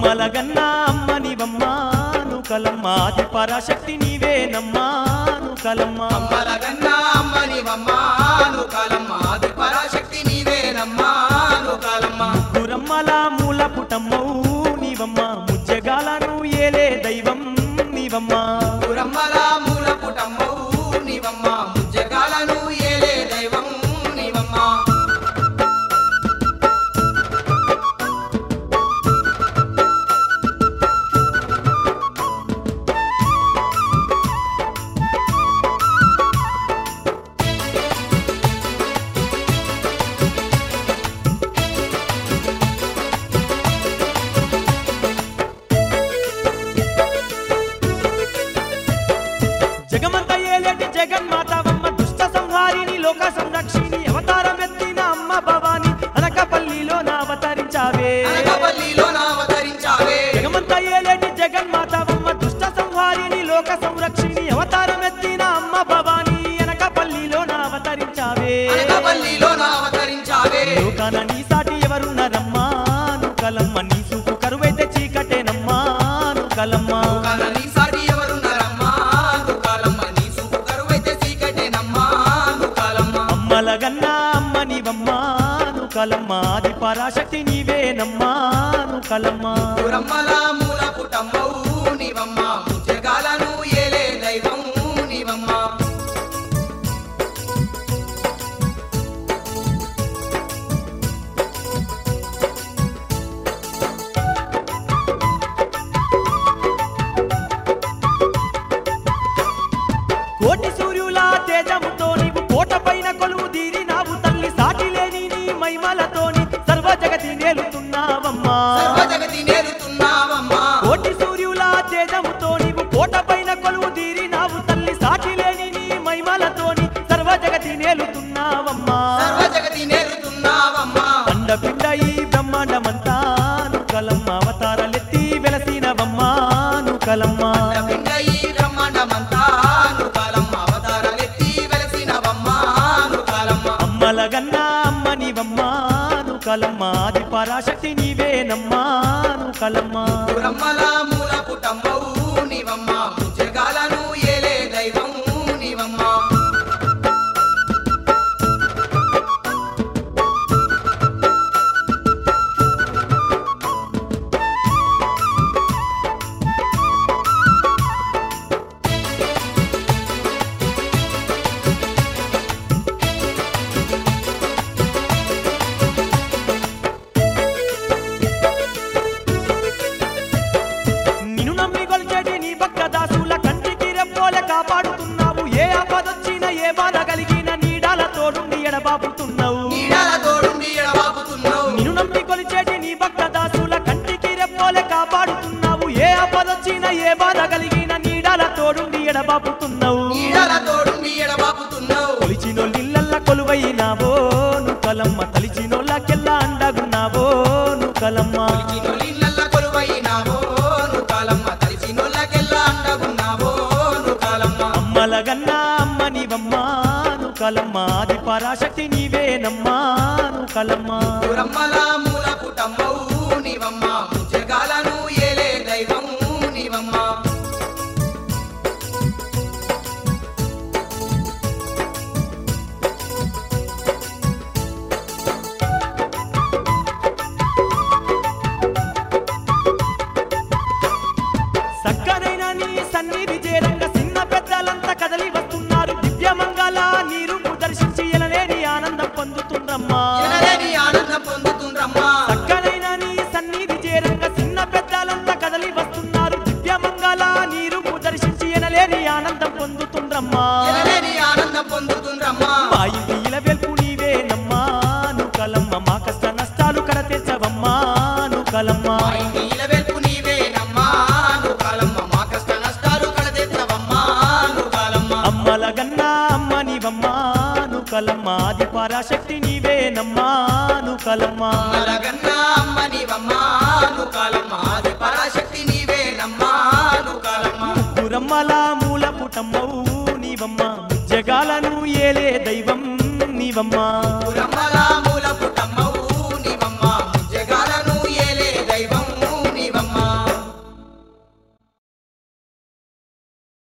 అమ్మలగన్నా అమ్మ నీవమ్మ నూకలమ్మ ఆది పరాశక్తి నీవేనమ్మా నూకలమ్మ అమ్మలగన్నా అమ్మనివమ్మ నుకాలమ్మ ఆది పరాశక్తి నీవేనమ్మా నుకాలమ్మ గురమ్మల మూల పుటమ్మవు నీవమ్మ ముజ్జగాలను ఏలే దైవం నీవమ్మ పురమ్మల మూల పుటమ్మవు నీవమ్మ ముజ్జగాలను ఏలే దైవం నీవమ్మ జగమంత ఏలేటి జగన్మాతవమ్మ దుష్ట సంహారిని లోక సంరక్షిణి అవతారం ఎత్తిన అమ్మ భవాని అనకపల్లిలో నా అవతరించావే అనకపల్లిలో అవతరించావే జగమంత ఏలేటి జగన్మాతవమ్మ దుష్ట సంహారిని లోక సంరక్షిణి అవతారం ఎత్తిన అమ్మ భవాని అనకపల్లిలో నా అవతరించావే అనకపల్లిలో అవతరించావే లోకాన నీ సాటి ఎవరున్నారమ్మా కలమ్మ నీ చూపు కరువైతే చీకటేనమ్మా కలమ్మ కాల నీ సాటి ఎవరున్నారమ్మా నుకాలమ్మ నీ చూపు కరువైతే చీకటేనమ్మా నుకాలమ్మ అమ్మలగన్నా అమ్మ నీవమ్మ కలమ్మ ఆది పరాశక్తి నీవేనమ్మా కలమ్మ పురమ్మల మూల పుటమ్మవు నీవమ్మ ముజ్జగాలను ఏలే దైవం నీవమ్మ కోటి సూర్యుల తేజముతో నీవు కోట పైన కొలువు తీరినావు తల్లి సాటి లేని నీ మైమలతోని సర్వ జగతి నేలుతున్నావమ్మా సర్వ జగతి నేరుతున్నావమ్మా కోటి సూర్యుల తేజముతో నీవు కోట పైన కొలువు తీరినావు తల్లి సాటి లేని నీ మైమలతోని సర్వ జగతి నేలుతున్నావమ్మా సర్వ జగతి నేరుతున్నావమ్మా అండపిండ ఈ బ్రహ్మాండమంతా కలమ్మ అవతారలెత్తి వెలసినవమ్మా కలమ్మ పిండ ఈ బ్రహ్మాండమంతా నుకాలమ్మ అవతారలెత్తి వెలసినవమ్మా నుకాలమ్మ అమ్మలగన్నా అమ్మ నీవమ్మ కలమ్మ ఆది పరాశక్తి నీవేనమ్మా కలమ్మ పురమ్మల మూల పుటమ్మవు నీవమ్మ ముజ్జగాలను ఏలే దైవం నీవమ్మ నిన్ను నమ్మి కొలిచేటి నీ భక్త దాసుల కంటికి రెప్పోలే కాపాడుతున్నావు ఏ ఆపదొచ్చిన ఏ బాధ కలిగిన నీడాల తోడుండి ఎడబాపుతున్నావు నీడల తోడుండి ఎడబాపుతున్నావు నిన్ను నమ్మి కొలిచేటి నీ భక్త దాసుల కంటికి రెప్పోలే కాపాడుతున్నావు ఏ ఆపదొచ్చిన ఏ బాధ కలిగిన నీడాల తోడుండి ఎడబాపుతున్నావు నీడల తోడుండి ఎడబాపుతున్నావు కొలిచినోళ్ళ కొలువైనావో నువ్వు కలమ్మ తలిచినోళ్ళకెల్లా అండగున్నావో నువ్వు కలమ్మ నీళ్ళల్ల కొలువైనావో నుకాలమ్మ తలిసినోళ్ళకెల్లా అండగున్నావో నుకాలమ్మ అమ్మలగన్నా అమ్మ నీవమ్మ నువ్వు కలమ్మ ఆది పరాశక్తి నీవేనమ్మా నువ్వు కలమ్మ పురమ్మల మూల పుటమ్మవు నీవమ్మ ముజ్జగాలను ఏలే దైవం నీవమ్మ సక్కనైన నీ సన్నిధి చేరంగ చిన్న పెద్దలంతా కదలి వస్తున్నారు దివ్యమంగళ నీ రూపు దర్శించి ఎలలేని ఆనందం పొందుతుందమ్మా ఎనలేని ఆనందం పొందుతుండ్రమ్మా సక్కనైన నీ సన్నిధి చేరంగ చిన్న పెద్దలంతా కదలి వస్తున్నారు దివ్యమంగళ నీ రూపు దర్శించి ఎనలేని ఆనందం పొందుతుండ్రమ్మా ఎనలేని ఆనందం పొందుతుండ్రమ్మా మా ఇంటి ఇలవెల్పు నీవేనమ్మా నువ్వు కలమ్మ మా కష్ట నష్టాలు కడతెచ్చవమ్మా నువ్వు కలమ్మ మా ఇంటి ఇలవెల్పు నీవేనమ్మా నుకాలమ్మ మా కష్ట నష్టాలు కడతెత్తవమ్మా నుకాలమ్మ అమ్మలగన్నా అమ్మ నీవమ్మ నువ్వు కలమ్మ ఆది పరాశక్తి నీవేనమ్మా నువ్వు కలమ్మ అలగన్నా అమ్మ నీవమ్మా నుకాలమ్మ ఆది పరాశక్తి నీవేనమ్మా నుకాలమ్మ గురమ్మల మూల పుటమ్మవు నీవమ్మ జగాలను ఏలే దైవం నీవమ్మ పురమ్మల